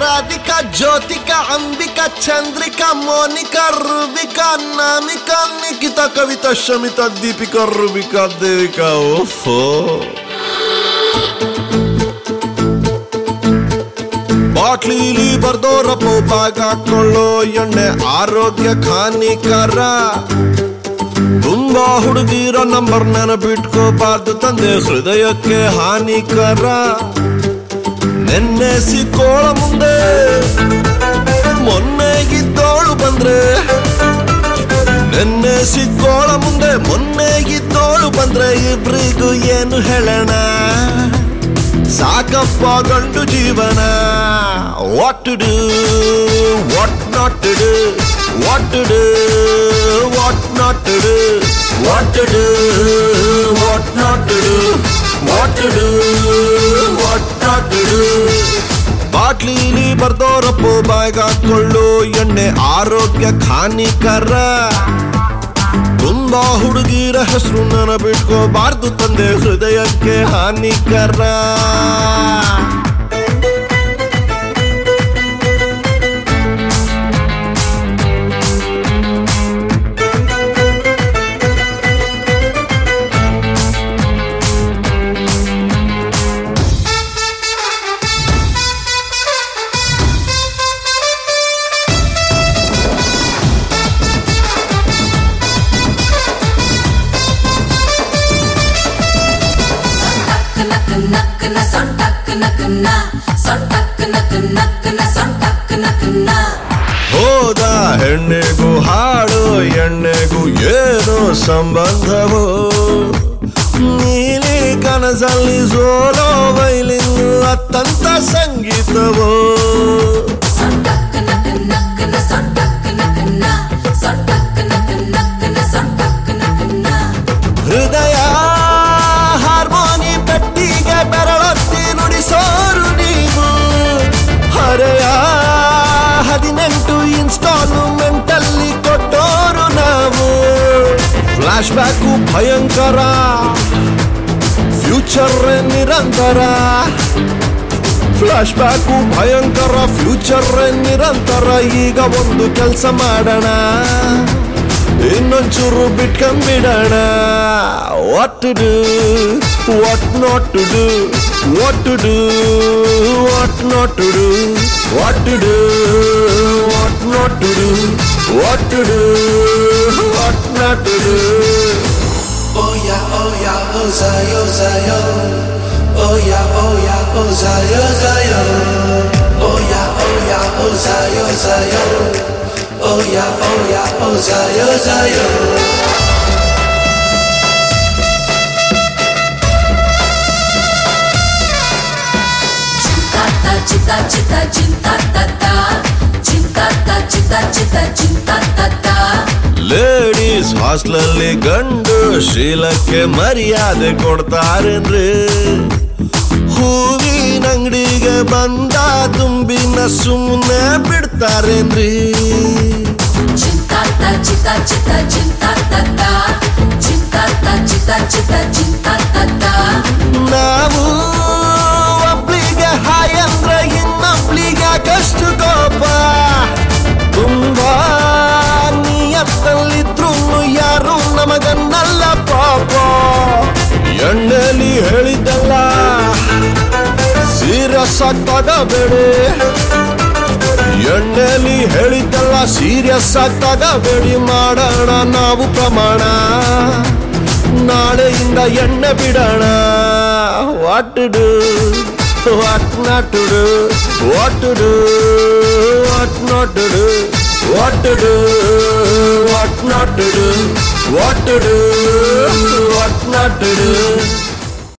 ರಾಧಿಕಾ ಜ್ಯೋತಿಕಾ ಅಂಬಿಕಾ ಚಂದ್ರಿಕಾ ಮೋನಿಕಾ ರುಬಿಕಾ ನಾಮಿಕಾ ನಿಖಿತಾ ಕವಿತಾ ಶಮಿತಾ ದೀಪಿಕಾ ರುಬಿಕಾ ದೇವಿಕಾ ಓಫೋ ಬಾಟ್ಲಿಲಿ ಬರ್ದೋರಪ್ಪ ಬಾಗ ಹಾಕೊಳ್ಳೋ ಎಣ್ಣೆ ಆರೋಗ್ಯ ಹಾನಿಕರ ತುಂಬಾ ಹುಡುಗಿರೋ ನಂಬರ್ ನೆನಪಿಟ್ಕೋಬಾರ್ದು ತಂದೆ ಹೃದಯಕ್ಕೆ ಹಾನಿಕರ ನೆನ್ನೆ ಸಿಕ್ಕೋಳ ಮುಂದೆ ಮೊನ್ನೆ ಇದ್ದೋಳು ಬಂದ್ರೆ ನೆನ್ನೆ ಸಿಕ್ಕೋಳ ಮುಂದೆ ಮೊನ್ನೆ ಇದ್ದೋಳು ಬಂದ್ರೆ ಇಬ್ರಿಗೂ ಏನು ಹೇಳೋಣ ಸಾಕಪ್ಪ ಗಂಡು ಜೀವನ what to do what not to do what to do what not to do what to do what not to do what to do what not to do ಬಾಟ್ಲಿಲಿ ಬರ್ದೋರಪ್ಪು ಬಾಯ್ಗ ಹಾಕೊಳ್ಳು ಎಣ್ಣೆ ಆರೋಗ್ಯ ಹಾನಿಕರ ತುಂಬಾ ಹುಡುಗಿರ ಹೆಸರು ನೆನಪಿಟ್ಕೋಬಾರ್ದು ತಂದೆ ಹೃದಯಕ್ಕೆ ಹಾನಿಕರ ಹೋದ ಹೆಣ್ಣೆಗೂ ಹಾಡು ಎಣ್ಣೆಗೂ ಏನು ಸಂಬಂಧವೋ ನೀಲಿ ಕನಸಲ್ಲಿ ಸೋಲೋ ಬೈಲಿಂಗು ಅತ್ತಂತ ಸಂಗೀತವೋ ಹೃದಯ ಹಾರ್ಮೋನಿ ಪೆಟ್ಟಿಗೆ ಬೆರಳತ್ತಿ ನುಡಿಸೋರು ನೀವು ಹರೆಯ ಹದಿನೆಂಟು ಇನ್ಸ್ಟಾಲ್ಮೆಂಟ್ ಅಲ್ಲಿ ಕೊಟ್ಟೋರು ನಾವು ಫ್ಲಾಶ್ ಬ್ಯಾಕು ಭಯಂಕರ ಫ್ಯೂಚರ್ ನಿರಂತರ ಫ್ಲಾಶ್ ಬ್ಯಾಕು ಭಯಂಕರ ಫ್ಯೂಚರ್ ನಿರಂತರ ಈಗ ಒಂದು ಕೆಲಸ ಮಾಡೋಣ ಇನ್ನೊಂಚೂರು ಬಿಟ್ಕೊಂಡ್ಬಿಡೋಣ what to do what not to do what to do what not to do what to do what not to do what to do what not to do Oh yeah, oh yeah, oh Zayo, Zayo. Oh yeah, oh yeah, oh Zayo, Zayo. Oh yeah, oh yeah, oh Zayo, Zayo. Oh yeah, oh yeah, oh Zayo, Zayo. Cinta cita cinta tata Cinta ta cita cita cinta tata ladies ಹಾಸ್ಟೆಲಲ್ಲಿ ಗಂಡು ಶೀಲಕ್ಕೆ ಮರ್ಯಾದೆ ಕೊಡ್ತಾರೇನ್ರಿ ಹೂವಿನ ಅಂಗಡಿಗೆ ಬಂದ ತುಂಬಿನ ಸುಮ್ಮನೆ ಬಿಡ್ತಾರೇನ್ರಿ Cinta ta cita cita cinta tata Cinta ta cita cita cinta tata ನಾವು ಒಬ್ಳಿಗೆ ಹಾಯ್ ಅಂದ್ರೆ ಇನ್ನೊಬ್ಳಿಗೆ ಕಷ್ಟು ಕೋಪ ತುಂಬಾ ನಿಯತ್ತಲ್ಲಿದ್ರು ಯಾರು ನಮಗನ್ನಲ್ಲ ಪಾಪ ಎಣ್ಣೆಲಿ ಹೇಳಿದ್ದಲ್ಲ ಸೀರಿಯಸ್ ಆಗಿ ತಗಬೇಡಿ ಎಣ್ಣೆಲಿ ಹೇಳಿದ್ದಲ್ಲ ಸೀರಿಯಸ್ ಆಗಿ ತಗಬೇಡಿ ಮಾಡೋಣ ನಾವು ಪ್ರಮಾಣ ನಾಳೆಯಿಂದ ಎಣ್ಣೆ ಬಿಡೋಣ what to do what not to do what to do what not to do what to do what not to do what to do what not to do